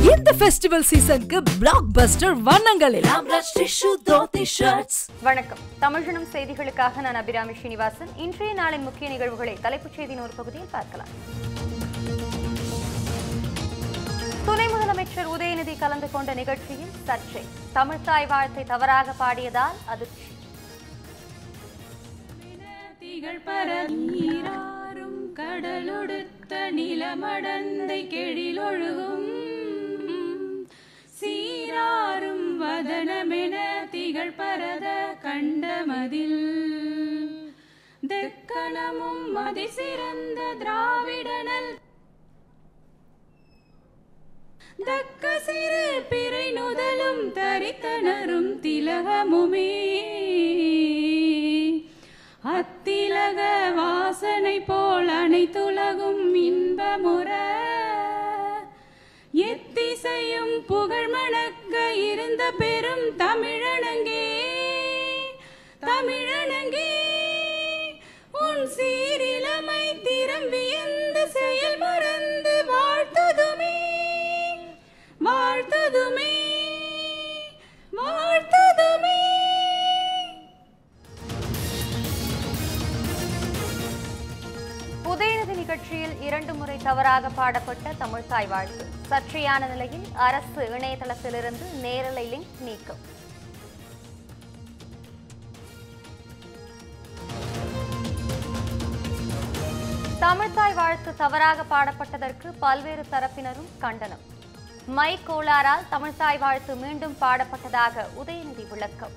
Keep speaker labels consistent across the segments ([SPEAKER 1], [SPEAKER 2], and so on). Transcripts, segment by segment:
[SPEAKER 1] இந்த ஃபெஸ்டிவல் சீசனுக்கு பிளாக் பஸ்டர் வண்ணங்களில் ஆம்ரஷ் டிஷ்யூ தோத்தி ஷர்ட்ஸ்
[SPEAKER 2] வணக்கம் தமிழ்ஜனம் செய்திகளுக்காக நான் அபிராமி ஸ்ரீனிவாசன் இன்றைய நாளின் முக்கிய நிகழ்வுகளை தலைப்புச் செய்தியின் ஒரு பகுதியில் பார்க்கலாம் துணை முதலமைச்சர் உதயநிதி கலந்து கொண்ட நிகழ்ச்சியில் சர்ச்சை தமிழ்த்தாய் வாழ்த்தை தவறாக பாடியதால் அதிர்ச்சி
[SPEAKER 3] திகழ் பரநீராறும் கடலொடுத்த நிலமடந்தை கெழிலொழுகும் சீராரும் வதனமென திகழ் பரத கண்டமதில் தெக்கணமும் அதிசிறந்த திராவிடனல் தக்க சிறு பிறை நுதலும் தரித்தனரும் திலகமுமே அத்திலக வாசனை போல் அனைத்துலகும் இன்பமுற எத்திசையும் புகழ் மணக்க இருந்த பெரும் தமிழனங்கே தமிழனங்கே உன் சீரிலமை திறம்பி எந்த செயல் மறந்து வாழ்த்துதுமே வாழ்த்துதுமே வாழ்த்துதுமே
[SPEAKER 2] உதயநிதி நிகழ்ச்சியில் இரண்டு முறை தவறாக பாடப்பட்ட தமிழ்த்தாய் வாழ்த்து சர்ச்சையான நிலையில் அரசு இணையதளத்திலிருந்து நேரலை லிங்க் நீக்கம் தமிழ்த்தாய் வாழ்த்து தவறாக பாடப்பட்டதற்கு பல்வேறு தரப்பினரும் கண்டனம் மை கோளாறால் தமிழ்த்தாய் வாழ்த்து மீண்டும் பாடப்பட்டதாக உதயநிதி விளக்கம்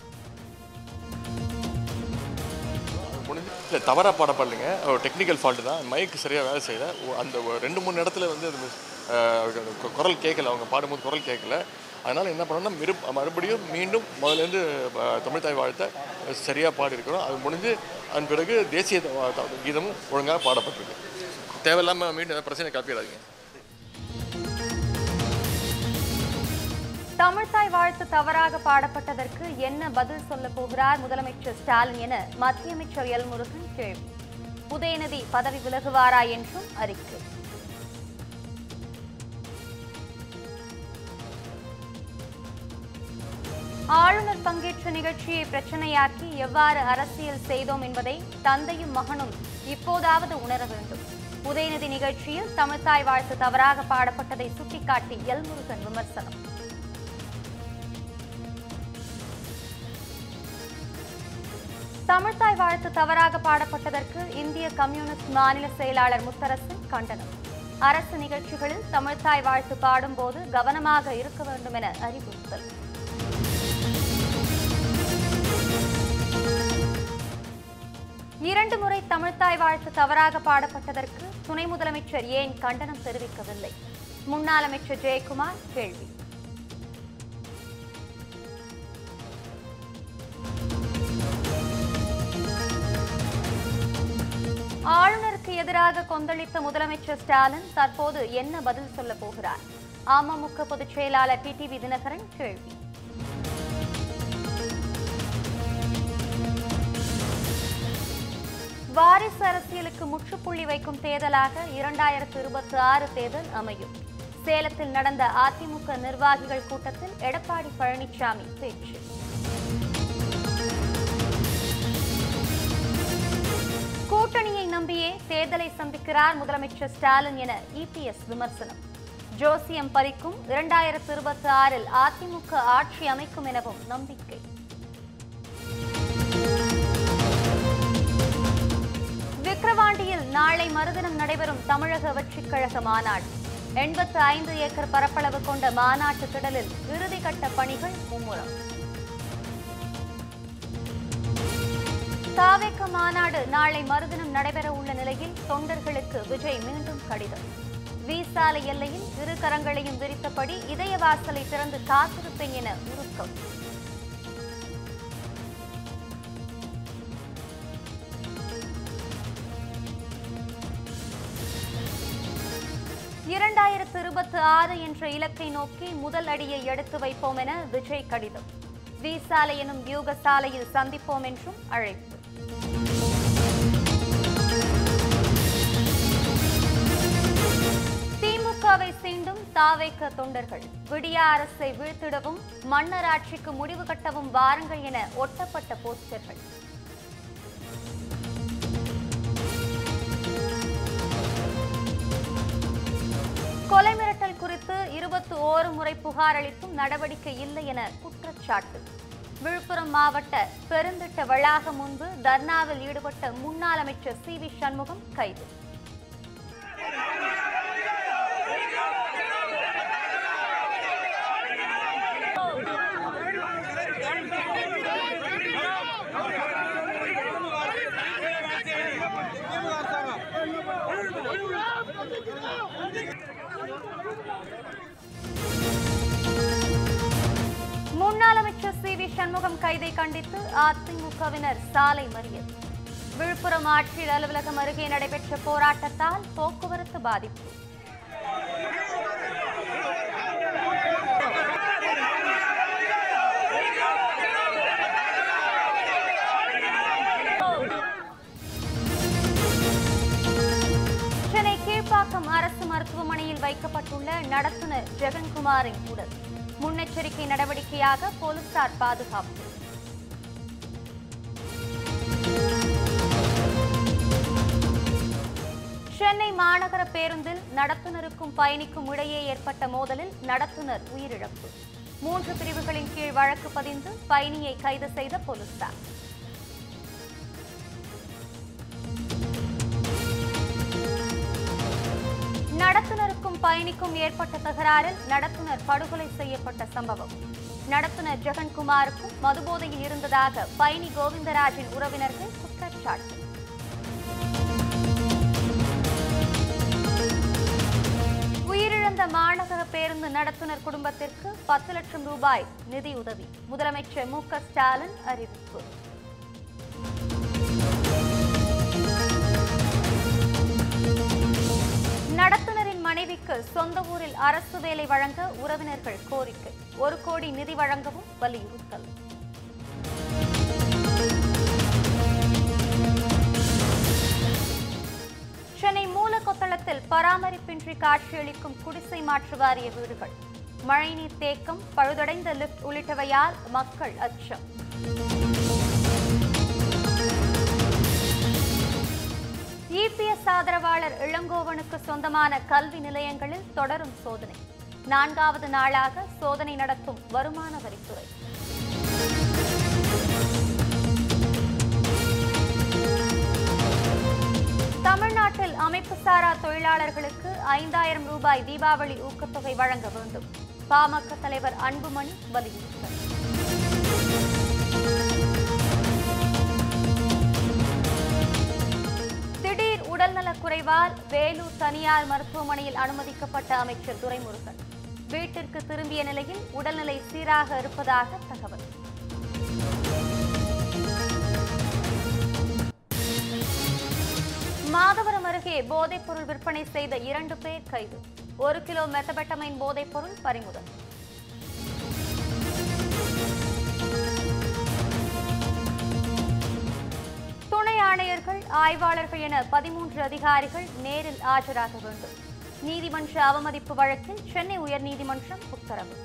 [SPEAKER 4] முடிஞ்சு இல்லை தவறாக பாடப்படலைங்க ஒரு டெக்னிக்கல் ஃபால்ட்டு தான் மைக் சரியாக வேலை செய்யல ஒ- அந்த ஒரு ரெண்டு மூணு இடத்துல வந்து அது அஹ், கு- குரல் கேட்கல அவங்க பாடும்போது குரல் கேட்கல அதனால் என்ன பண்ணோம்னா மிரு மறுபடியும் மீண்டும் முதலேருந்து அஹ், தமிழ்த்தாய் வாழ்த்தை சரியாக பாடியிருக்கிறோம் அது முடிஞ்சு அதன் பிறகு தேசிய த- த- கீதமும் ஒழுங்காக பாடப்பட்டிருக்கு தேவையில்லாமல் மீண்டும் எதாவது பிரச்சனை கிளப்பிடாதீங்க
[SPEAKER 2] தமிழ்த்தாய் வாழ்த்து தவறாக பாடப்பட்டதற்கு என்ன பதில் சொல்ல போகிறார் முதலமைச்சர் ஸ்டாலின் என மத்திய அமைச்சர் எல் முருகன் கேள்வி உதயநிதி பதவி விலகுவாரா என்றும் அறிக்கை ஆளுநர் பங்கேற்ற நிகழ்ச்சியை பிரச்சனையாக்கி எவ்வாறு அரசியல் செய்தோம் என்பதை தந்தையும் மகனும் இப்போதாவது உணர வேண்டும் உதயநிதி நிகழ்ச்சியில் தமிழ்த்தாய் வாழ்த்து தவறாக பாடப்பட்டதை சுட்டிக்காட்டி எல் முருகன் விமர்சனம் தமிழ்த்தாய் வாழ்த்து தவறாக பாடப்பட்டதற்கு இந்திய கம்யூனிஸ்ட் மாநில செயலாளர் முத்தரசன் கண்டனம் அரசு நிகழ்ச்சிகளில் தமிழ்த்தாய் வாழ்த்து பாடும்போது கவனமாக இருக்க வேண்டும் என அறிவுறுத்தல் இரண்டு முறை தமிழ்த்தாய் வாழ்த்து தவறாக பாடப்பட்டதற்கு துணை முதலமைச்சர் ஏன் கண்டனம் தெரிவிக்கவில்லை முன்னாள் அமைச்சர் ஜெயக்குமார் கேள்வி ஆளுநருக்கு எதிராக கொந்தளித்த முதலமைச்சர் ஸ்டாலின் தற்போது என்ன பதில் சொல்ல போகிறார் அமமுக பொதுச் செயலாளர் டிடிவி தினகரன் கேள்வி வாரிசு அரசியலுக்கு முற்றுப்புள்ளி வைக்கும் தேர்தலாக இரண்டாயிரத்து இருபத்தி ஆறு தேர்தல் அமையும் சேலத்தில் நடந்த அதிமுக நிர்வாகிகள் கூட்டத்தில் எடப்பாடி பழனிசாமி பேச்சு கூட்டணியை நம்பியே தேர்தலை சந்திக்கிறார் முதலமைச்சர் ஸ்டாலின் என இபிஎஸ் விமர்சனம் ஜோசியம் பறிக்கும் இரண்டாயிரத்து இருபத்தி ஆறில் அதிமுக ஆட்சி அமைக்கும் எனவும் நம்பிக்கை விக்கிரவாண்டியில் நாளை மறுதினம் நடைபெறும் தமிழக வெற்றிக் கழக மாநாடு எண்பத்து ஐந்து ஏக்கர் பரப்பளவு கொண்ட மாநாட்டு திடலில் இறுதிக்கட்ட பணிகள் மும்முரம் தாவேக்க மாநாடு நாளை மறுதினம் நடைபெற உள்ள நிலையில் தொண்டர்களுக்கு விஜய் மீண்டும் கடிதம் வி சாலை எல்லையில் இரு கரங்களையும் விரித்தபடி இதய வாசலை திறந்து காத்திருப்பேன் என உருக்கம் இரண்டாயிரத்து இருபத்தி ஆறு என்ற இலக்கை நோக்கி முதல் அடியை எடுத்து வைப்போம் என விஜய் கடிதம் வி சாலை எனும் வியூக சாலையில் சந்திப்போம் என்றும் அழைப்பு திமுகவை சீண்டும் தாவேக்க தொண்டர்கள் விடியா அரசை வீழ்த்திடவும் மன்னர் ஆட்சிக்கு முடிவு கட்டவும் வாருங்கள் என ஒட்டப்பட்ட போஸ்டர்கள் கொலை மிரட்டல் குறித்து இருபத்தி ஓரு முறை புகார் அளித்தும் நடவடிக்கை இல்லை என குற்றச்சாட்டு விழுப்புரம் மாவட்ட பெருந்திட்ட வளாகம் முன்பு தர்ணாவில் ஈடுபட்ட முன்னாள் அமைச்சர் சி வி சண்முகம் கைது முன்னாள் அமைச்சர் சி வி சண்முகம் கைதை கண்டித்து அதிமுகவினர் சாலை மறியல் விழுப்புரம் ஆட்சியர் அலுவலகம் அருகே நடைபெற்ற போராட்டத்தால் போக்குவரத்து பாதிப்பு சென்னை கீழ்ப்பாக்கம் அரசு மருத்துவமனையில் வைக்கப்பட்டுள்ள நடத்துனர் ஜெகன்குமாரின் உடல் முன்னெச்சரிக்கை நடவடிக்கையாக போலீசார் பாதுகாப்பு சென்னை மாநகர பேருந்தில் நடத்துனருக்கும் பயணிக்கும் இடையே ஏற்பட்ட மோதலில் நடத்துனர் உயிரிழப்பு மூன்று பிரிவுகளின் கீழ் வழக்கு பதிந்து பயணியை கைது செய்த போலீசார் நடத்துனருக்கும் பயணிக்கும் ஏற்பட்ட தகராறில் நடத்துனர் படுகொலை செய்யப்பட்ட சம்பவம் நடத்துனர் ஜெகன்குமாருக்கும் மதுபோதையில் இருந்ததாக பயணி கோவிந்தராஜின் உறவினர்கள் குற்றச்சாட்டு உயிரிழந்த மாநகர பேருந்து நடத்துனர் குடும்பத்திற்கு பத்து லட்சம் ரூபாய் நிதியுதவி முதலமைச்சர் மு க ஸ்டாலின் அறிவிப்பு நடத்துனரின் மனைவிக்கு சொந்த ஊரில் அரசு வேலை வழங்க உறவினர்கள் கோரிக்கை ஒரு கோடி நிதி வழங்கவும் வலியுறுத்தல் சென்னை மூலக்கொத்தளத்தில் பராமரிப்பின்றி காட்சியளிக்கும் குடிசை மாற்று வாரிய வீடுகள் மழைநீர் தேக்கம் பழுதடைந்த லிப்ட் உள்ளிட்டவையால் மக்கள் அச்சம் இபிஎஸ் ஆதரவாளர் இளங்கோவனுக்கு சொந்தமான கல்வி நிலையங்களில் தொடரும் சோதனை நான்காவது நாளாக சோதனை நடத்தும் வருமான வரித்துறை தமிழ்நாட்டில் அமைப்புசாரா தொழிலாளர்களுக்கு ஐந்தாயிரம் ரூபாய் தீபாவளி ஊக்கத்தொகை வழங்க வேண்டும் பாமக தலைவர் அன்புமணி வலியுறுத்தல் திடீர் உடல்நலக் குறைவால் வேலூர் தனியார் மருத்துவமனையில் அனுமதிக்கப்பட்ட அமைச்சர் துரைமுருகன் வீட்டிற்கு திரும்பிய நிலையில் உடல்நிலை சீராக இருப்பதாக தகவல் மாதவரம் அருகே போதைப்பொருள் விற்பனை செய்த இரண்டு பேர் கைது ஒரு கிலோ மெத்தபெட்டமைன் போதைப்பொருள் பறிமுதல் துணை ஆணையர்கள் ஆய்வாளர்கள் என பதிமூன்று அதிகாரிகள் நேரில் ஆஜராக வேண்டும் நீதிமன்ற அவமதிப்பு வழக்கில் சென்னை உயர்நீதிமன்றம் உத்தரவு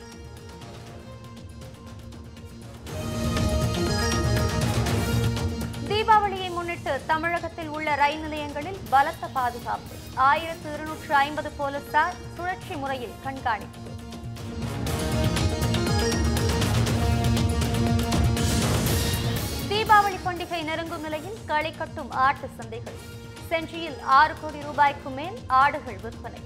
[SPEAKER 2] தீபாவளியை முன்னிட்டு தமிழகத்தில் உள்ள ரயில் நிலையங்களில் பலத்த பாதுகாப்பு ஆயிரத்து இருநூற்று ஐம்பது போலீசார் சுழற்சி முறையில் கண்காணிப்பு தீபாவளி பண்டிகை நெருங்கும் நிலையில் களை கட்டும் ஆட்டு சந்தைகள் செஞ்சியில் ஆறு கோடி ரூபாய்க்கு மேல் ஆடுகள் விற்பனை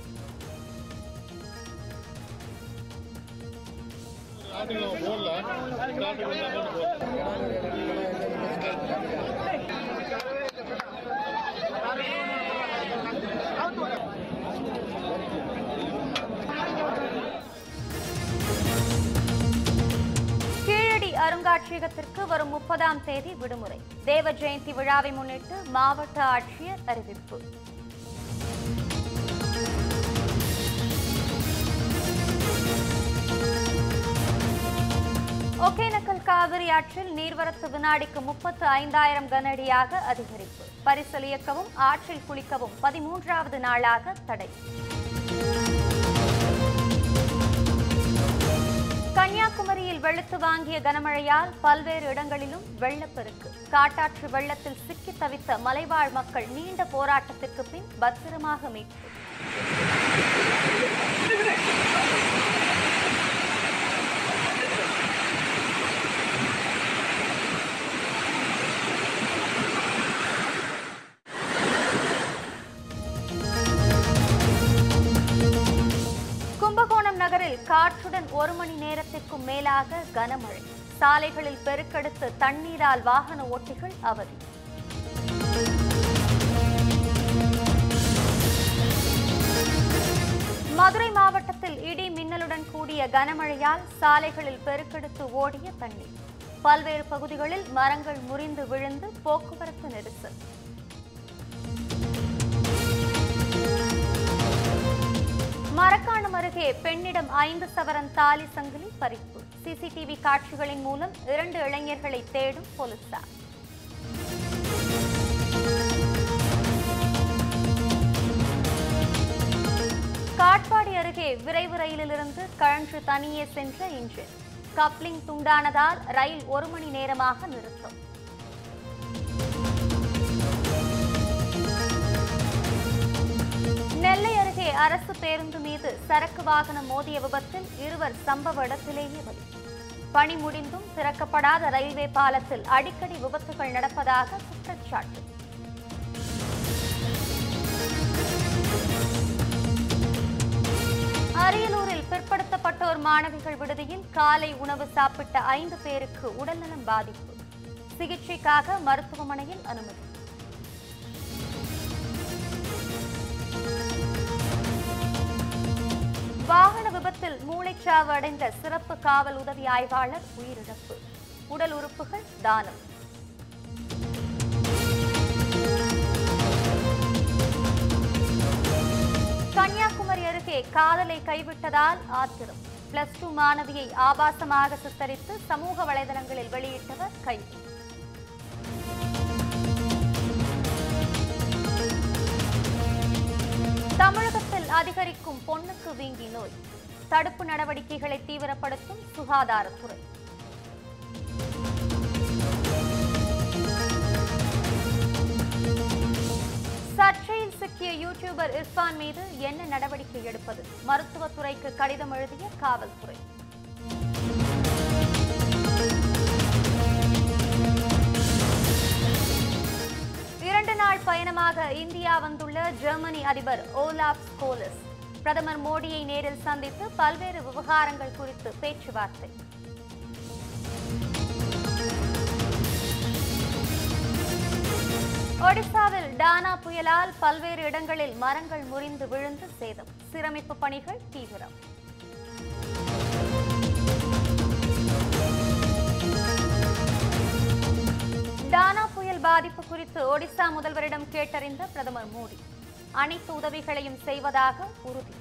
[SPEAKER 2] கீழடி அருங்காட்சியகத்திற்கு வரும் முப்பதாம் தேதி விடுமுறை தேவ ஜெயந்தி விழாவை முன்னிட்டு மாவட்ட ஆட்சியர் அறிவிப்பு ஒகேனக்கல் காவிரி ஆற்றில் நீர்வரத்து வினாடிக்கு முப்பத்து ஐந்தாயிரம் கனஅடியாக அதிகரிப்பு பரிசல் இயக்கவும் ஆற்றில் குளிக்கவும் பதிமூன்றாவது நாளாக தடை வெளுத்து வாங்கிய கனமழையால் பல்வேறு இடங்களிலும் வெள்ளப்பெருக்கு காட்டாற்று வெள்ளத்தில் சிக்கி தவித்த மலைவாழ் மக்கள் நீண்ட போராட்டத்திற்கு பின் பத்திரமாக மீட்பு கும்பகோணம் நகரில் காற்றுடன் ஒரு மணி நேரத்திற்கும் மேலாக கனமழை சாலைகளில் பெருக்கெடுத்து தண்ணீரால் வாகன ஓட்டிகள் அவதி மதுரை மாவட்டத்தில் இடி மின்னலுடன் கூடிய கனமழையால் சாலைகளில் பெருக்கெடுத்து ஓடிய தண்ணீர் பல்வேறு பகுதிகளில் மரங்கள் முறிந்து விழுந்து போக்குவரத்து நெரிசல் மரக்காணம் அருகே பெண்ணிடம் ஐந்து சவரன் தாலி சங்கிலி பறிப்பு சிசிடிவி காட்சிகளின் மூலம் இரண்டு இளைஞர்களை தேடும் போலீசார் காட்பாடி அருகே விரைவு ரயிலிலிருந்து கழன்று தனியே சென்ற இன்ஜின் கப்ளிங் துண்டானதால் ரயில் ஒரு மணி நேரமாக நிறுத்தம் நெல்லை அருகே அரசு பேருந்து மீது சரக்கு வாகனம் மோதிய விபத்தில் இருவர் சம்பவ இடத்திலேயே பலி பணி முடிந்தும் திறக்கப்படாத ரயில்வே பாலத்தில் அடிக்கடி விபத்துகள் நடப்பதாக குற்றச்சாட்டு அரியலூரில் பிற்படுத்தப்பட்டோர் மாணவிகள் விடுதியில் காலை உணவு சாப்பிட்ட ஐந்து பேருக்கு உடல்நலம் பாதிப்பு சிகிச்சைக்காக மருத்துவமனையில் அனுமதி வாகன விபத்தில் மூளைச்சாவு அடைந்த சிறப்பு காவல் உதவி ஆய்வாளர் உயிரிழப்பு உடல் உறுப்புகள் தானம் கன்னியாகுமரி அருகே காதலை கைவிட்டதால் ஆத்திரம் பிளஸ் டூ மாணவியை ஆபாசமாக சித்தரித்து சமூக வலைதளங்களில் வெளியிட்டவர் கைது தமிழகத்தில் அதிகரிக்கும் பொண்ணுக்கு வீங்கி நோய் தடுப்பு நடவடிக்கைகளை தீவிரப்படுத்தும் சுகாதாரத்துறை சர்ச்சையில் சிக்கிய யூடியூபர் இர்ஃபான் மீது என்ன நடவடிக்கை எடுப்பது மருத்துவத்துறைக்கு கடிதம் எழுதிய காவல்துறை இரண்டு நாள் பயணமாக இந்தியா வந்துள்ள ஜெர்மனி அதிபர் ஓலாப் ஸ்கோலஸ் பிரதமர் மோடியை நேரில் சந்தித்து பல்வேறு விவகாரங்கள் குறித்து பேச்சுவார்த்தை ஒடிசாவில் டானா புயலால் பல்வேறு இடங்களில் மரங்கள் முறிந்து விழுந்து சேதம் சீரமைப்பு பணிகள் தீவிரம் டானா புயல் பாதிப்பு குறித்து ஒடிசா முதல்வரிடம் கேட்டறிந்த பிரதமர் மோடி அனைத்து உதவிகளையும் செய்வதாக உறுதி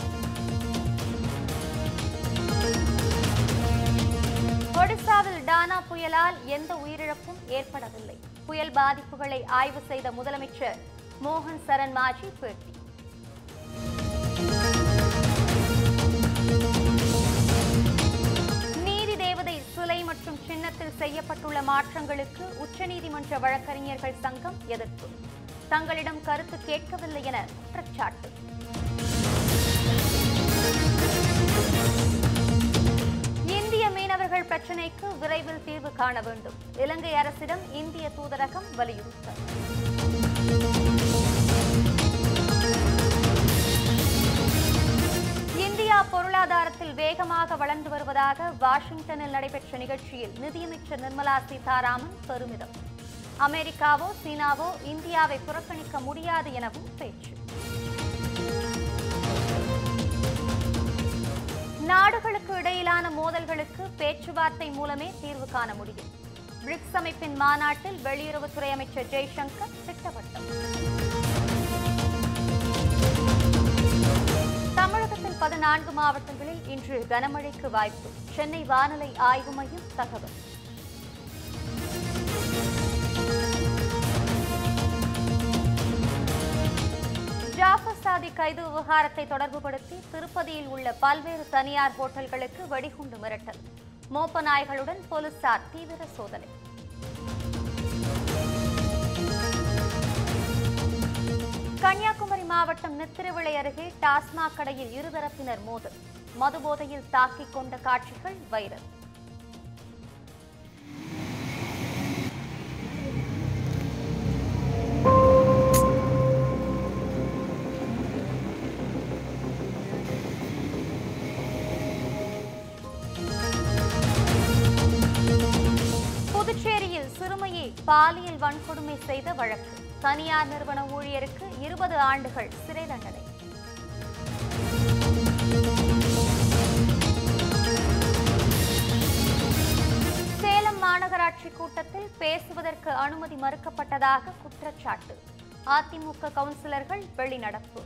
[SPEAKER 2] ஒடிசாவில் டானா புயலால் எந்த உயிரிழப்பும் ஏற்படவில்லை புயல் பாதிப்புகளை ஆய்வு செய்த முதலமைச்சர் மோகன் சரண் மாஜி பேட்டி நீதி தேவதை சிலை மற்றும் சின்னத்தில் செய்யப்பட்டுள்ள மாற்றங்களுக்கு உச்சநீதிமன்ற வழக்கறிஞர்கள் சங்கம் எதிர்ப்பு தங்களிடம் கருத்து கேட்கவில்லை என குற்றச்சாட்டு இந்திய மீனவர்கள் பிரச்சினைக்கு விரைவில் தீர்வு காண வேண்டும் இலங்கை அரசிடம் இந்திய தூதரகம் வலியுறுத்தல் இந்தியா பொருளாதாரத்தில் வேகமாக வளர்ந்து வருவதாக வாஷிங்டனில் நடைபெற்ற நிகழ்ச்சியில் நிதியமைச்சர் நிர்மலா சீதாராமன் பெருமிதம் அமெரிக்காவோ சீனாவோ இந்தியாவை புறக்கணிக்க முடியாது எனவும் பேச்சு நாடுகளுக்கு இடையிலான மோதல்களுக்கு பேச்சுவார்த்தை மூலமே தீர்வு காண முடியும் பிரிக்ஸ் அமைப்பின் மாநாட்டில் வெளியுறவுத்துறை அமைச்சர் ஜெய்சங்கர் திட்டவட்டம் தமிழகத்தில் பதினான்கு மாவட்டங்களில் இன்று கனமழைக்கு வாய்ப்பு சென்னை வானிலை ஆய்வு மையம் தகவல் ஜாஃபர் சாதி கைது விவகாரத்தை தொடர்புபடுத்தி திருப்பதியில் உள்ள பல்வேறு தனியார் ஹோட்டல்களுக்கு வெடிகுண்டு மிரட்டல் மோப்ப நாய்களுடன் போலீசார் தீவிர சோதனை கன்னியாகுமரி மாவட்டம் நித்திரவிளை அருகே டாஸ்மாக் கடையில் இருதரப்பினர் மோதல் மதுபோதையில் தாக்கிக் கொண்ட காட்சிகள் வைரல் புதுச்சேரியில் சிறுமியை பாலியல் வன்கொடுமை செய்த வழக்கு தனியார் நிறுவன ஊழியருக்கு இருபது ஆண்டுகள் சிறை தண்டனை சேலம் மாநகராட்சி கூட்டத்தில் பேசுவதற்கு அனுமதி மறுக்கப்பட்டதாக குற்றச்சாட்டு அதிமுக கவுன்சிலர்கள் வெளிநடப்பு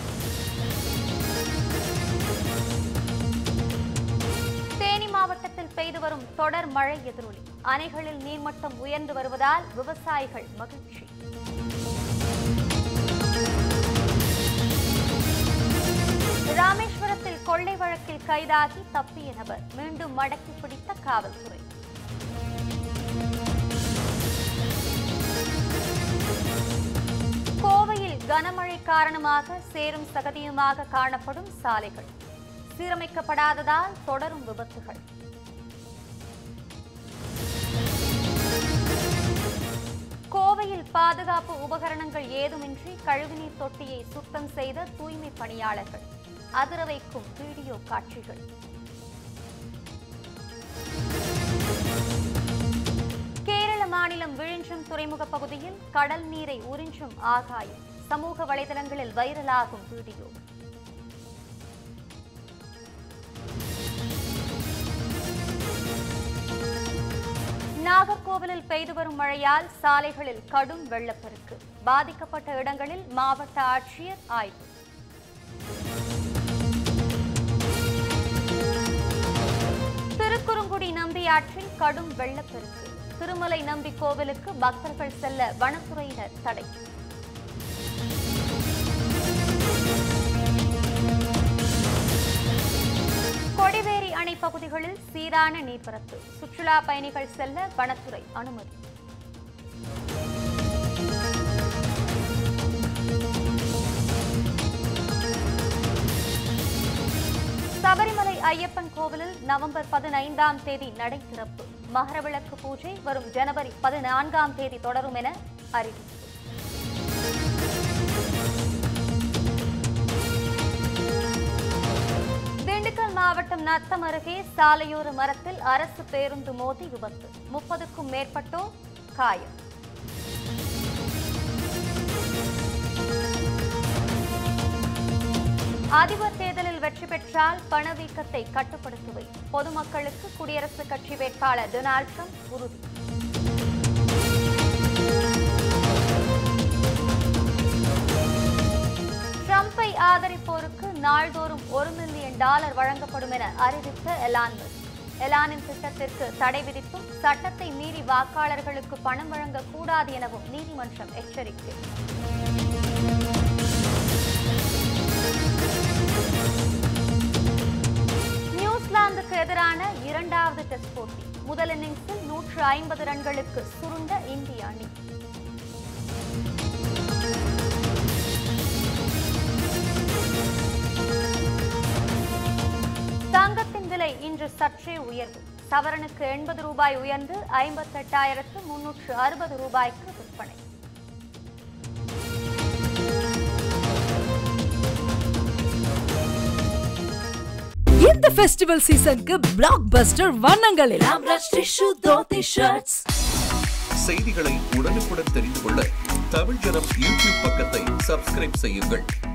[SPEAKER 2] தேனி மாவட்டத்தில் பெய்து வரும் தொடர் மழை எதிரொலி அணைகளில் நீர்மட்டம் உயர்ந்து வருவதால் விவசாயிகள் மகிழ்ச்சி ராமேஸ்வரத்தில் கொள்ளை வழக்கில் கைதாகி தப்பிய நபர் மீண்டும் மடக்கி பிடித்த காவல்துறை கோவையில் கனமழை காரணமாக சேரும் சகதியுமாக காணப்படும் சாலைகள் சீரமைக்கப்படாததால் தொடரும் விபத்துகள் கோவையில் பாதுகாப்பு உபகரணங்கள் ஏதுமின்றி கழிவுநீர் தொட்டியை சுத்தம் செய்த தூய்மை பணியாளர்கள் அதிர வைக்கும் வீடியோ காட்சிகள் கேரள மாநிலம் விழிஞ்சம் துறைமுக பகுதியில் கடல் நீரை உறிஞ்சும் ஆகாயம் சமூக வலைதளங்களில் வைரலாகும் வீடியோ நாகர்கோவிலில் பெய்து வரும் மழையால் சாலைகளில் கடும் வெள்ளப்பெருக்கு பாதிக்கப்பட்ட இடங்களில் மாவட்ட ஆட்சியர் ஆய்வு திருக்குறுங்குடி நம்பியாற்றில் கடும் வெள்ளப்பெருக்கு திருமலை நம்பி கோவிலுக்கு பக்தர்கள் செல்ல வனத்துறையினர் தடை கொடிவேரி அணை பகுதிகளில் சீரான நீர்வரத்து சுற்றுலா பயணிகள் செல்ல வனத்துறை அனுமதி சபரிமலை ஐயப்பன் கோவிலில் நவம்பர் பதினைந்தாம் தேதி நடை திறப்பு மகரவிளக்கு பூஜை வரும் ஜனவரி பதினான்காம் தேதி தொடரும் என அறிவிப்பு திண்டுக்கல் மாவட்டம் நத்தம் அருகே சாலையோர மரத்தில் அரசு பேருந்து மோதி விபத்து முப்பதுக்கும் மேற்பட்டோர் காயம் அதிபர் தேர்தலில் வெற்றி பெற்றால் பணவீக்கத்தை கட்டுப்படுத்துவை பொதுமக்களுக்கு குடியரசுக் கட்சி வேட்பாளர் டொனால்ட் ட்ரம்ப் உறுதி ட்ரம்பை ஆதரிப்போருக்கு நாள்தோறும் ஒரு மில்லியன் டாலர் வழங்கப்படும் என அறிவித்த எலான் மஸ்க் எலானின் திட்டத்திற்கு தடை விதித்தும் சட்டத்தை மீறி வாக்காளர்களுக்கு பணம் வழங்கக்கூடாது எனவும் நீதிமன்றம் எச்சரிக்கை நியூசிலாந்துக்கு எதிரான இரண்டாவது டெஸ்ட் போட்டி முதல் இன்னிங்ஸில் நூற்று ஐம்பது ரன்களுக்கு சுருண்ட இந்திய அணி தங்கத்தின் விலை இன்று சற்றே உயர்வு சவரனுக்கு எண்பது ரூபாய் உயர்ந்து ஐம்பத்தெட்டாயிரத்து முன்னூற்று அறுபது ரூபாய்க்கு விற்பனை
[SPEAKER 1] இந்த ஃபெஸ்டிவல் சீசனுக்கு பிளாக் பஸ்டர் வண்ணங்கள் எல்லாம் ரஷ் டிஷ்யூ தோத்தி ஷர்ட்ஸ்
[SPEAKER 5] செய்திகளை உடனுக்குடன் தெரிந்து கொள்ள தமிழ் ஜனம் யூடியூப் பக்கத்தை சப்ஸ்கிரைப் செய்யுங்கள்